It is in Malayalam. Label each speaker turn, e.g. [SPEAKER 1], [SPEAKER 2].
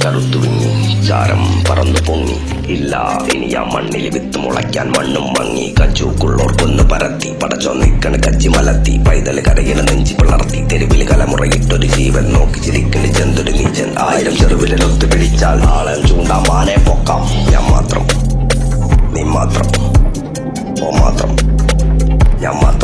[SPEAKER 1] കറുത്തു വിങ്ങി ചാരം പറന്നു പൊങ്ങി ഇല്ല ഇനി ആ മണ്ണിൽ വിത്ത് മുളയ്ക്കാൻ മണ്ണും മങ്ങി കച്ചൂക്കുള്ളോർക്കൊന്ന് പരത്തി പടച്ചോ നിക്കണ് കച്ചി മലത്തി പൈതൽ കരയില നെഞ്ചി പിളർത്തി തെരുവിൽ കലമുറയിട്ടൊരു ജീവൻ നോക്കി ചിരിക്കണ് ചെന്തൊരു നീച്ചൻ ആയിരം ചെറുവിലൊത്തു പിടിച്ചാൽ ആളെ ചൂണ്ടാ മാനെ പൊക്കാം ഞാൻ മാത്രം നീ മാത്രം ഓ മാത്രം ഞാൻ മാത്രം